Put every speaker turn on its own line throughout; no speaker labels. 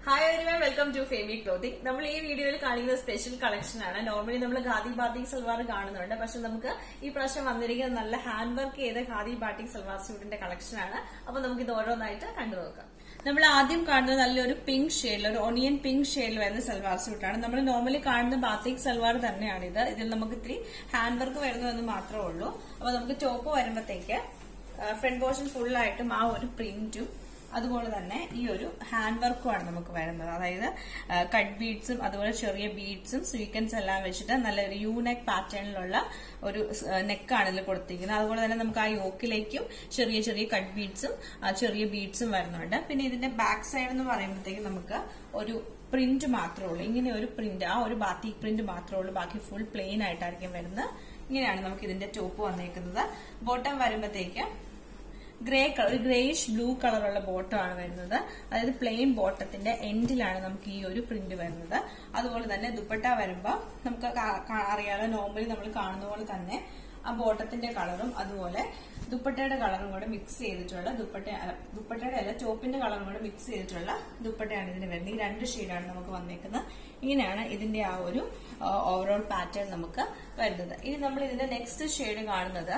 hi everyone welcome to Femi clothing നമ്മൾ ഈ വീഡിയോയിൽ കാണിക്കുന്ന സ്പെഷ്യൽ കളക്ഷൻ ആണ് നോർമലി നമ്മൾ ഖാദി ബാത്തിക് സൽവാർ കാണുന്നുണ്ട് പക്ഷെ നമുക്ക് ഈ പ്രാവശ്യം വന്നിരിക്കുന്ന നല്ല ഹാൻഡ് വർക്ക് ചെയ്ത ഖാദി ബാത്തിക് സൽവാർ സ്യൂട്ടിന്റെ കളക്ഷൻ ആണ് അപ്പൊ നമുക്ക് ഇത് ഓരോന്നായിട്ട് കണ്ടു നോക്കാം നമ്മൾ ആദ്യം കാണുന്നത് നല്ലൊരു പിങ്ക് ഷെയ്ഡിൽ ഒരു ഓണിയൻ പിങ്ക് ഷെയ്ഡിൽ വരുന്ന സൽവാർ സ്യൂട്ടാണ് നമ്മൾ നോർമലി കാണുന്ന ബാത്തിക് സൽവാർ തന്നെയാണിത് ഇതിൽ നമുക്ക് ഇത്തിരി ഹാൻഡ് വർക്ക് വരുന്നതെന്ന് മാത്രമേ ഉള്ളൂ അപ്പൊ നമുക്ക് ടോപ്പ് വരുമ്പോഴത്തേക്ക് ഫ്രണ്ട് പോർഷൻ ഫുള്ളായിട്ടും ആ ഒരു പ്രിന്റും അതുപോലെ തന്നെ ഈ ഒരു ഹാൻഡ് വർക്കുമാണ് നമുക്ക് വരുന്നത് അതായത് കട്ട് ബീഡ്സും അതുപോലെ ചെറിയ ബീഡ്സും സ്വീക്കൻസ് എല്ലാം വെച്ചിട്ട് നല്ലൊരു യു നെക്ക് പാറ്റേണിലുള്ള ഒരു നെക്കാണ് ഇതിൽ കൊടുത്തിരിക്കുന്നത് അതുപോലെ തന്നെ നമുക്ക് ആ യോക്കിലേക്കും ചെറിയ ചെറിയ കട്ട് ബീഡ്സും ചെറിയ ബീഡ്സും വരുന്നുണ്ട് പിന്നെ ഇതിന്റെ ബാക്ക് സൈഡ് എന്ന് പറയുമ്പോഴത്തേക്ക് നമുക്ക് ഒരു പ്രിന്റ് മാത്രമേ ഉള്ളൂ ഇങ്ങനെ ഒരു പ്രിന്റ് ആ ഒരു ബാത്തിക് പ്രിന്റ് മാത്രമേ ഉള്ളൂ ബാക്കി ഫുൾ പ്ലെയിൻ ആയിട്ടായിരിക്കും വരുന്നത് ഇങ്ങനെയാണ് നമുക്ക് ഇതിന്റെ ടോപ്പ് വന്നേക്കുന്നത് ബോട്ടം വരുമ്പോഴത്തേക്ക് ഗ്രേ കളർ ഗ്രേയിഷ് ബ്ലൂ കളറുള്ള ബോട്ടമാണ് വരുന്നത് അതായത് പ്ലെയിൻ ബോട്ടത്തിന്റെ എൻഡിലാണ് നമുക്ക് ഈ ഒരു പ്രിന്റ് വരുന്നത് അതുപോലെ തന്നെ ദുപ്പട്ട വരുമ്പോൾ നമുക്ക് അറിയാലോ നോർമലി നമ്മൾ കാണുന്ന പോലെ തന്നെ ആ ബോട്ടത്തിന്റെ കളറും അതുപോലെ ദുപ്പട്ടയുടെ കളറും കൂടെ മിക്സ് ചെയ്തിട്ടുള്ള ദുപ്പട്ട ദുപ്പട്ടയുടെ അല്ല ടോപ്പിന്റെ കളറും കൂടെ മിക്സ് ചെയ്തിട്ടുള്ള ദുപ്പട്ടയാണ് ഇതിന് വരുന്നത് ഈ രണ്ട് ഷെയ്ഡാണ് നമുക്ക് വന്നേക്കുന്നത് ഇങ്ങനെയാണ് ഇതിന്റെ ആ ഒരു ഓവറോൾ പാറ്റേൺ നമുക്ക് വരുന്നത് ഇനി നമ്മൾ ഇതിന്റെ നെക്സ്റ്റ് ഷെയ്ഡ് കാണുന്നത്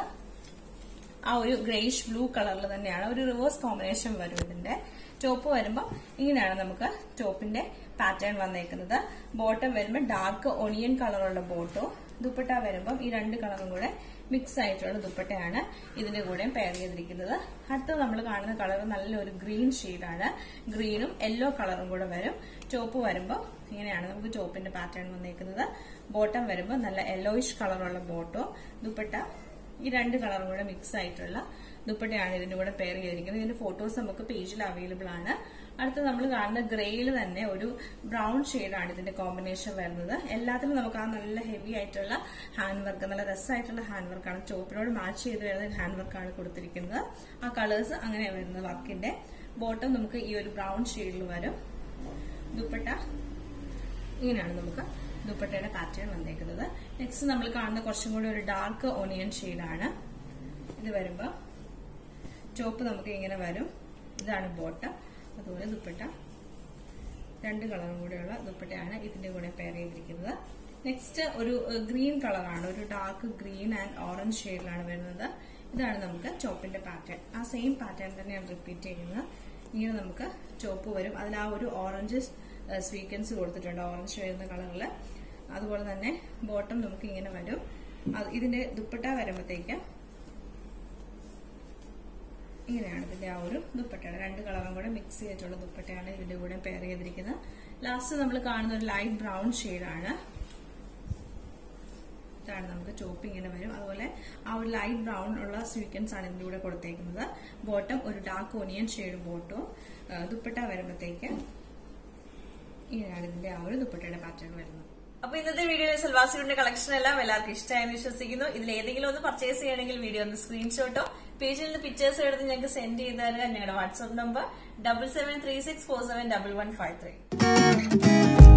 ആ ഒരു ഗ്രേഷ് ബ്ലൂ കളറിൽ തന്നെയാണ് ഒരു റിവേഴ്സ് കോമ്പിനേഷൻ വരും ഇതിന്റെ ടോപ്പ് വരുമ്പോൾ ഇങ്ങനെയാണ് നമുക്ക് ടോപ്പിന്റെ പാറ്റേൺ വന്നേക്കുന്നത് ബോട്ടം വരുമ്പോൾ ഡാർക്ക് ഒണിയൻ കളറുള്ള ബോട്ടോ ദുപ്പട്ട വരുമ്പം ഈ രണ്ട് കളറും കൂടെ മിക്സ് ആയിട്ടുള്ള ദുപ്പട്ടയാണ് ഇതിന്റെ കൂടെ പെയർ ചെയ്തിരിക്കുന്നത് അടുത്ത നമ്മൾ കാണുന്ന കളർ നല്ലൊരു ഗ്രീൻ ഷെയ്ഡാണ് ഗ്രീനും യെല്ലോ കളറും കൂടെ വരും ടോപ്പ് വരുമ്പോൾ ഇങ്ങനെയാണ് നമുക്ക് ടോപ്പിന്റെ പാറ്റേൺ വന്നേക്കുന്നത് ബോട്ടം വരുമ്പോൾ നല്ല യെല്ലോയിഷ് കളറുള്ള ബോട്ടോ ദുപ്പട്ട ഈ രണ്ട് കളറും കൂടെ മിക്സ് ആയിട്ടുള്ള ദുപ്പട്ടയാണ് ഇതിന്റെ കൂടെ പെയർ ചെയ്തിരിക്കുന്നത് ഇതിന്റെ ഫോട്ടോസ് നമുക്ക് പേജിൽ അവൈലബിൾ ആണ് അടുത്ത നമ്മൾ കാണുന്ന ഗ്രേയിൽ തന്നെ ഒരു ബ്രൗൺ ഷെയ്ഡാണ് ഇതിന്റെ കോമ്പിനേഷൻ വരുന്നത് എല്ലാത്തിലും നമുക്ക് ആ നല്ല ഹെവി ആയിട്ടുള്ള ഹാൻഡ് വർക്ക് നല്ല രസമായിട്ടുള്ള ഹാൻഡ് വർക്കാണ് ടോപ്പിനോട് മാച്ച് ചെയ്ത് വരുന്ന ഹാൻഡ് വർക്കാണ് കൊടുത്തിരിക്കുന്നത് ആ കളേഴ്സ് അങ്ങനെയാണ് വരുന്നത് വർക്കിന്റെ ബോട്ടം നമുക്ക് ഈ ഒരു ബ്രൗൺ ഷെയ്ഡിൽ വരും ദുപ്പട്ട ഇങ്ങനെയാണ് നമുക്ക് ദുപ്പട്ടയുടെ പാറ്റേൺ വന്നേക്കുന്നത് നെക്സ്റ്റ് നമ്മൾ കാണുന്ന കുറച്ചും കൂടി ഒരു ഡാർക്ക് ഓണിയൻ ഷെയ്ഡാണ് ഇത് വരുമ്പോൾ ടോപ്പ് നമുക്ക് ഇങ്ങനെ വരും ഇതാണ് ബോട്ടം അതുപോലെ ദുപ്പട്ട രണ്ട് കളറും കൂടെയുള്ള ദുപ്പട്ടയാണ് ഇതിന്റെ കൂടെ പെയർ ചെയ്തിരിക്കുന്നത് നെക്സ്റ്റ് ഒരു ഗ്രീൻ കളറാണ് ഒരു ഡാർക്ക് ഗ്രീൻ ആൻഡ് ഓറഞ്ച് ഷെയ്ഡിലാണ് വരുന്നത് ഇതാണ് നമുക്ക് ടോപ്പിന്റെ പാറ്റേൺ ആ സെയിം പാറ്റേൺ തന്നെയാണ് റിപ്പീറ്റ് ചെയ്യുന്നത് ഇങ്ങനെ നമുക്ക് ടോപ്പ് വരും അതിൽ ആ ഒരു ഓറഞ്ച് സ്വീക്കൻസ് കൊടുത്തിട്ടുണ്ട് ഓറഞ്ച് വരുന്ന കളറിൽ അതുപോലെ തന്നെ ബോട്ടം നമുക്ക് ഇങ്ങനെ വരും ഇതിന്റെ ദുപ്പട്ട വരുമ്പോഴത്തേക്ക് ഇങ്ങനെയാണ് ഇതിന്റെ ആ ഒരു ദുപ്പട്ടയുടെ രണ്ട് കളറും കൂടെ മിക്സ് ചെയ്തിട്ടുള്ള ദുപ്പട്ടയാണ് ഇതിന്റെ കൂടെ പെയർ ചെയ്തിരിക്കുന്നത് ലാസ്റ്റ് നമ്മൾ കാണുന്ന ഒരു ലൈറ്റ് ബ്രൗൺ ഷെയ്ഡാണ് ഇതാണ് നമുക്ക് ടോപ്പ് ഇങ്ങനെ വരും അതുപോലെ ആ ഒരു ലൈറ്റ് ബ്രൗൺ ഉള്ള സ്വീക്കൻസ് ആണ് ഇതിന്റെ കൂടെ കൊടുത്തേക്കുന്നത് ബോട്ടം ഒരു ഡാർക്ക് ഓനിയൻ ഷെയ്ഡ് ബോട്ടും ദുപ്പട്ട വരുമ്പോഴത്തേക്ക് ഇങ്ങനെയാണ് ഇതിന്റെ ആ ഒരു ദുപ്പട്ടയുടെ പാറ്റേൺ വരുന്നത് അപ്പൊ ഇന്നത്തെ വീഡിയോയിൽ സൽവാസിയുടെ കളക്ഷൻ എല്ലാം എല്ലാവർക്കും ഇഷ്ടമായെന്ന് വിശ്വസിക്കുന്നു ഇതിൽ ഏതെങ്കിലും ഒന്ന് പർച്ചേസ് ചെയ്യണമെങ്കിൽ വീഡിയോ ഒന്ന് സ്ക്രീൻഷോട്ടോ പേജിൽ നിന്ന് പിക്ചേഴ്സ് എടുത്ത് ഞങ്ങൾക്ക് സെൻഡ് ചെയ്ത് തരിക ഞങ്ങളുടെ WhatsApp number double seven three six four seven double one five three